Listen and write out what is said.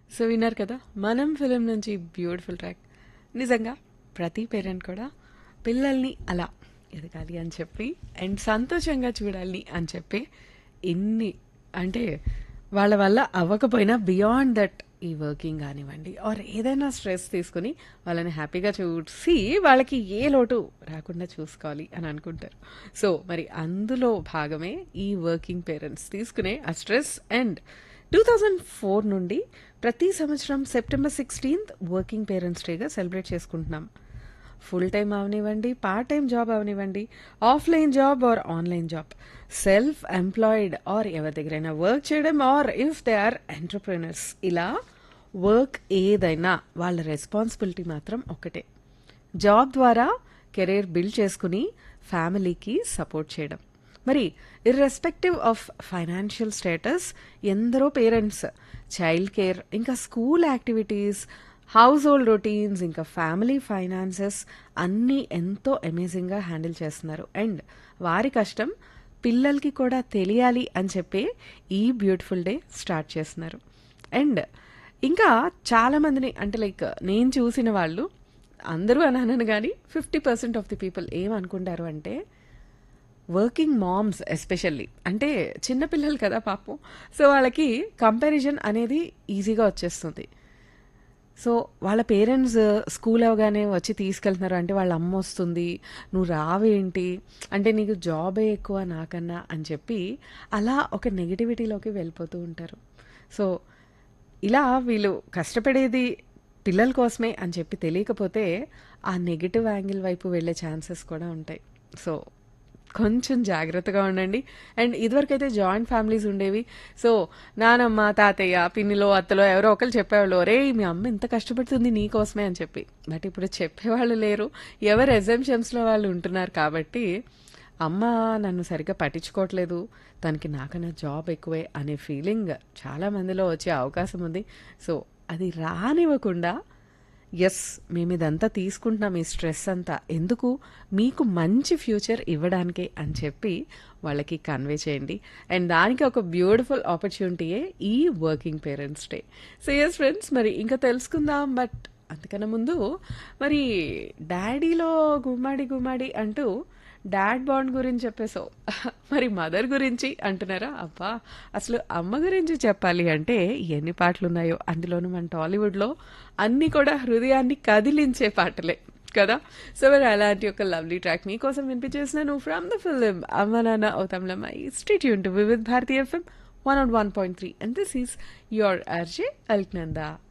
so విన్నారు కదా మనం ఫిలిం నుంచి బ్యూటిఫుల్ ట్రాక్ నిజంగా ప్రతి పేరెంట్ కూడా పిల్లల్ని అలా ఎదగాలి అని చెప్పి అండ్ సంతోషంగా చూడాలి అని చెప్పి ఎన్ని అంటే వాళ్ళ వల్ల అవ్వకపోయినా బియాండ్ దట్ ఈ వర్కింగ్ కానివ్వండి ఆర్ ఏదైనా స్ట్రెస్ తీసుకుని వాళ్ళని హ్యాపీగా చూసి వాళ్ళకి ఏ లోటు రాకుండా చూసుకోవాలి అని అనుకుంటారు సో మరి అందులో భాగమే ఈ వర్కింగ్ పేరెంట్స్ తీసుకునే ఆ stress and two thousand four నుండి ప్రతి సంవత్సరం సెప్టెంబర్ సిక్స్టీన్త్ వర్కింగ్ పేరెంట్స్ డేగా సెలబ్రేట్ చేసుకుంటున్నాం ఫుల్ టైం అవనివ్వండి పార్ట్ టైం జాబ్ అవనివ్వండి offline job or online job self employed or ఎవరి దగ్గరైనా వర్క్ చేయడం or if they are entrepreneurs ఇలా వర్క్ ఏదైనా వాళ్ళ రెస్పాన్సిబిలిటీ మాత్రం ఒకటే జాబ్ ద్వారా కెరీర్ బిల్డ్ చేసుకుని ఫ్యామిలీకి సపోర్ట్ చేయడం మరి ఇర్రెస్పెక్టివ్ ఆఫ్ ఫైనాన్షియల్ స్టేటస్ ఎందరో పేరెంట్స్ చైల్డ్ కేర్ ఇంకా school activities household routines ఇంకా ఫ్యామిలీ ఫైనాన్సెస్ అన్నీ ఎంతో అమేజింగ్గా హ్యాండిల్ చేస్తున్నారు అండ్ వారి కష్టం పిల్లలకి కూడా తెలియాలి అని చెప్పి ఈ బ్యూటిఫుల్ డే స్టార్ట్ చేస్తున్నారు అండ్ ఇంకా చాలామందిని అంటే లైక్ నేను చూసిన వాళ్ళు అందరూ అనను కానీ fifty percent of the people ఏమనుకుంటారు అంటే వర్కింగ్ మామ్స్ ఎస్పెషల్లీ అంటే చిన్నపిల్లలు కదా పాపం సో వాళ్ళకి కంపారిజన్ అనేది ఈజీగా వచ్చేస్తుంది సో వాళ్ళ పేరెంట్స్ స్కూల్ అవగానే వచ్చి తీసుకెళ్తున్నారు అంటే వాళ్ళ అమ్మ వస్తుంది నువ్వు రావేంటి అంటే నీకు జాబే ఎక్కువ నాకన్నా అని చెప్పి అలా ఒక నెగిటివిటీలోకి వెళ్ళిపోతూ ఉంటారు సో ఇలా వీళ్ళు కష్టపడేది పిల్లల కోసమే అని చెప్పి తెలియకపోతే ఆ నెగిటివ్ యాంగిల్ వైపు వెళ్ళే ఛాన్సెస్ కూడా ఉంటాయి సో కొంచెం జాగ్రత్తగా ఉండండి అండ్ ఇదివరకైతే జాయింట్ ఫ్యామిలీస్ ఉండేవి సో నానమ్మ తాతయ్య పిన్నిలో అత్తలో ఎవరో ఒకరు చెప్పేవాళ్ళు ఒరే మీ అమ్మ ఇంత కష్టపడుతుంది నీ కోసమే అని చెప్పి బట్ ఇప్పుడు చెప్పేవాళ్ళు లేరు ఎవరు ఎగ్జామ్షన్స్లో వాళ్ళు ఉంటున్నారు కాబట్టి అమ్మ నన్ను సరిగ్గా పట్టించుకోవట్లేదు తనకి నాకన్నా జాబ్ ఎక్కువే అనే ఫీలింగ్ చాలా మందిలో వచ్చే అవకాశం ఉంది సో అది రానివ్వకుండా ఎస్ మేము ఇదంతా తీసుకుంటున్నాం ఈ స్ట్రెస్ అంతా ఎందుకు మీకు మంచి ఫ్యూచర్ ఇవ్వడానికే అని చెప్పి వాళ్ళకి కన్వే చేయండి అండ్ దానికి ఒక బ్యూటిఫుల్ ఆపర్చునిటీయే ఈ working parents day so yes friends మరి ఇంకా తెలుసుకుందాం బట్ అంతకన్నా ముందు మరి డాడీలో గుమ్మాడి గుమ్మాడి అంటూ డాడ్ బాండ్ గురించి చెప్పేసో మరి మదర్ గురించి అంటున్నారా అబ్బా అసలు అమ్మ గురించి చెప్పాలి అంటే ఎన్ని పాటలు ఉన్నాయో అందులోనూ మన టాలీవుడ్లో అన్నీ కూడా హృదయాన్ని కదిలించే పాటలే కదా సో మరి అలాంటి ఒక లవ్లీ ట్రాక్ మీకోసం వినిపించేసినాను ఫ్రమ్ ద ఫిలిం అమ్మ నాన్న అవుతాంలమ్మ స్ట్రీట్ యూన్ to Vividh Bharati FM one on one point three and this is your RJ Alaknanda